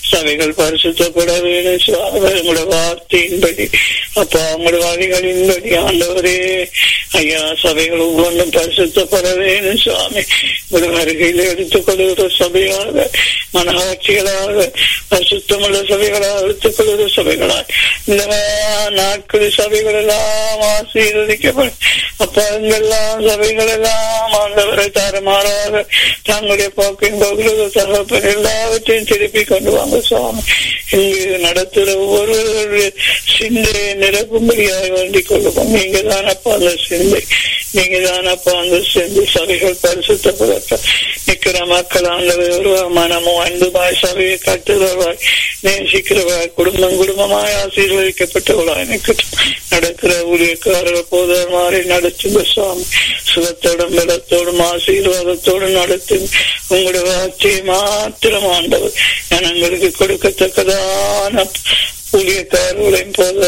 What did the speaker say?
சபைகள் பரிசுத்தப்பட வேணும் சுவாமி உங்களோட வார்த்தையின்படி அப்பா உங்களோட வழிகளின்படி ஆண்டவரே ஐயா சபைகள் ஒவ்வொன்றும் பரிசுத்தப்பட வேணும் சுவாமி உங்களோட வருகையில் எடுத்துக் கொள்கிற சபையாக மனவாட்சிகளாக பரிசுத்தமுள்ள சபைகளாக எடுத்துக் கொள்கிற சபைகளாக இந்த நாட்கள் சபைகள் எல்லாம் ஆசீர்வதிக்கப்படும் அப்பா எங்கெல்லாம் சபைகள் எல்லாம் ஆண்டவரை தரமாறாக தங்களுடைய போக்கின் போகிறது தகப்பன் எல்லாவற்றையும் திருப்பி கொண்டு வாங்க சுவாமி இங்கு நடத்துகிற ஒவ்வொருவருடைய சிந்தையை நிரப்பும்படியாக வேண்டிக் கொள்ளுவோம் நீங்க தானப்பா அந்த சிந்தை நீங்க தானப்பா அந்த சிந்தை சபைகள் பரிசுத்தப்படட்டும் நிக்கிற மக்கள் ஆண்டவர் மனமும் அன்புமாய் சபையை கட்டுறவாய் நேசிக்கிறவாய் குடும்பம் குடும்பமாய் ஆசீர்வதிக்கப்பட்டவளாய் நிற்கட்டும் நடக்கிற ஊழியக்காரர்கள் போதர் மாறி நடத்துங்க சுவாமி சுகத்தோடும் பலத்தோடும் ஆசீர்வாதத்தோடும் நடத்தும் உங்களுடைய வார்த்தையை மாத்திரம் ஆண்டவர் ஜனங்களுக்கு கொடுக்கத்தக்கதான ஊழியக்காரர்களையும் போத